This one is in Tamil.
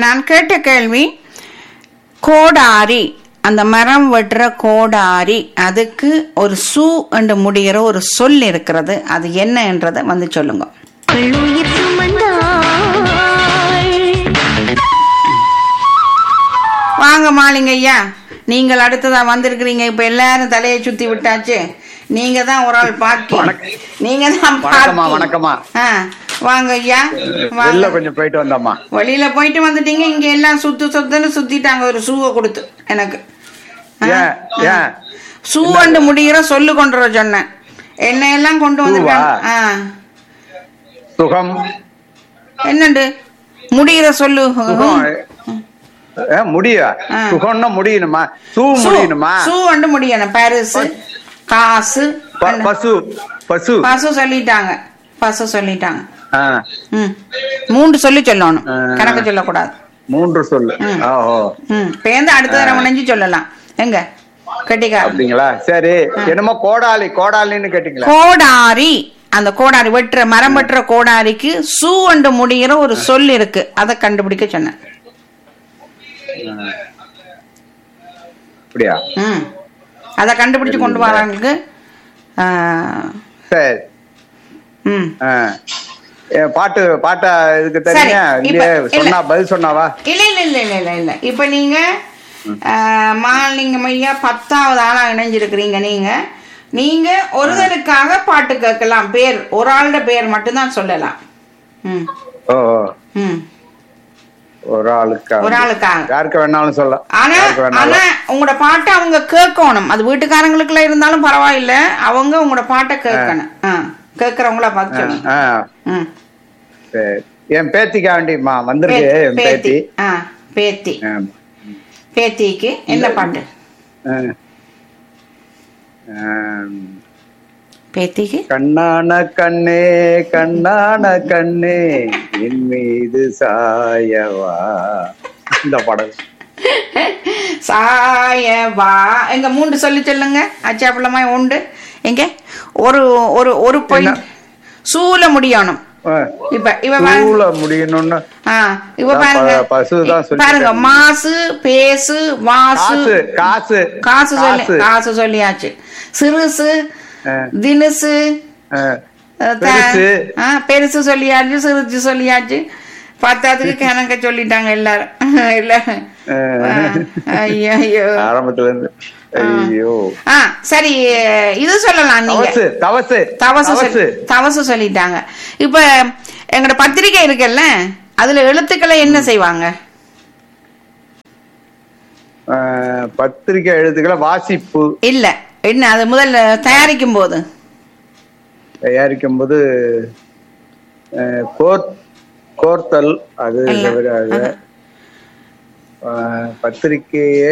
நான் கேட்ட கேள்வி கோடாரி அந்த மரம் வெட்டுற கோடாரி அதுக்கு ஒரு சூ என்று முடிகிற ஒரு சொல் இருக்கிறது அது என்ன என்றதை வந்து சொல்லுங்க உயிர் சுமந்தாள் வாங்க மாலிங்க ஐயா நீங்கள் அடுத்ததா வந்திருக்கிறீங்க இப்ப எல்லாரும் தலையை சுத்தி விட்டாச்சு நீங்க தான் ஒரு ஆள் பாக்கி வணக்கம். நீங்க தான் வணக்கம்மா, பாக்கி. வணக்கம்மா. ஆ, வாங்க ஐயா வெளில வாங்க கொஞ்சம் போயிட்டு வந்தம்மா வெளியில போயிட்டு வந்துட்டீங்க இங்க எல்லாம் சுத்து சுத்துன்னு சுத்திட்டாங்க ஒரு ஷூவை கொடுத்து எனக்கு ஆ, ஏன் ஏன் ஷூ அண்டு முடிகிற சொல்லு கொண்டு வர சொன்னேன் என்ன எல்லாம் கொண்டு வந்திருக்காங்க ஆ சுகம் என்னண்டு முடிகிற சொல்லு சுகம் ஏ, முடியா ஆ. சுகம்னா முடியணுமா சூ ஷூ முடியணுமா ஷூ அண்டு முடியணும் பரிசு காசு ப- அண்டு- பசு பசு பசு சொல்லிட்டாங்க பசு சொல்லிட்டாங்க ஆ, ம் மூன்று சொல்லி சொல்லணும் ஆ. கணக்கு சொல்லக்கூடாது மூன்று சொல்லு ம். ஓஹோ ம் பேருந்து அடுத்த தடவை முனைஞ்சு சொல்லலாம் எங்க கட்டிக்கார அப்படிங்களா சரி என்னமோ கோடாலி கோடாலின்னு கேட்டீங்களா கோடாரி அந்த கோடாரி வெட்டுற மரம் வெட்டுற கோடாரிக்கு சூ அண்டு முடிகிற ஒரு சொல் இருக்கு அதை கண்டுபிடிக்க சொன்னேன் அப்படியா ம் அதை கண்டுபிடிச்சு கொண்டு வராங்களுக்கு ஆ, சரி ம் ஆ. ஏ, பாட்டு பாட்டா இதுக்கு சரி, தெரியுங்க இப்ப- இல்லையே இல்ல. சொன்னா பதில் சொன்னாவா இல்ல இல்ல இல்ல இல்ல இல்ல இல்ல இப்ப நீங்க ஆஹ், மாலிங்கம் ஐயா பத்தாவது ஆளா இணைஞ்சிருக்கிறீங்க நீங்க நீங்க ஒருத்தருக்காக பாட்டு கேட்கலாம் பேர் ஒரு ஆளோட பேர் மட்டும்தான் சொல்லலாம் ம் ஓ ஓ. ம் ஒரு ஆளுக்கா ஒரு ஆளுக்காக யாருக்கு வேணாலும் சொல்லலாம் ஆனா யாருக்கு ஆனா வேணாலும் உங்களோட பாட்டை அவங்க கேட்கணும் அது வீட்டுக்காரங்களுக்குள்ள இருந்தாலும் பரவாயில்ல அவங்க உங்களோட பாட்டை கேட்கணும் ஆ கேட்கறவங்கள பார்த்து சொல்லுங்க ஆ ம் சரி என் பேத்திக்கா வேண்டியம்மா வந்திருக்கு என் பேத்தி பேத்தி ஆ பேத்தி ஆ. பேத்திக்கு என்ன பாட்டு ஆ. ஆம். பேத்திக்கு கண்ணான கண்ணே கண்ணான கண்ணே என் மீது சாயவா இந்த படம் சாயவா எங்க மூன்று சொல்லி சொல்லுங்க அச்சாப்பிள்ளமாய் உண்டு எங்க ஒரு ஒரு ஒரு பாயிண்ட் சூல முடியணும் ஆ. இப்ப இவ பாருங்க சூழ முடியணும்னு ஆ, இவ நான் பாருங்க ப- பசுதான் சொல்லிட்டேன். பாருங்க மாசு பேசு வாசு காசு காசு காசு சொல்லி காசு சொல்லியாச்சு சிறுசு ஆ. தினுசு ஆ. அஹ், த- பெருசு. ஆ, பெருசு சொல்லியாச்சு சிறுசு சொல்லியாச்சு பத்தாவதுக்கு கணக்க சொல்லிட்டாங்க எல்லாரும் இல்ல ஐயோ ஐயோ ஆரம்பத்துல இருந்து ஐயோ ஆ சரி இது சொல்லலாம் நீங்க தவசு தவசு தவசு சொல்லி தவசு சொல்லிட்டாங்க இப்ப எங்கட பத்திரிக்கை இருக்குல்ல அதுல எழுத்துக்களை என்ன செய்வாங்க ஆ, பத்திரிக்கை எழுத்துக்களை வாசிப்பு இல்ல என்ன அது முதல்ல தயாரிக்கும் போது தயாரிக்கும் போது அஹ், கோர் கோர்த்தல் அது இல்ல. தவிர அது, அஹ், பத்திரிக்கையே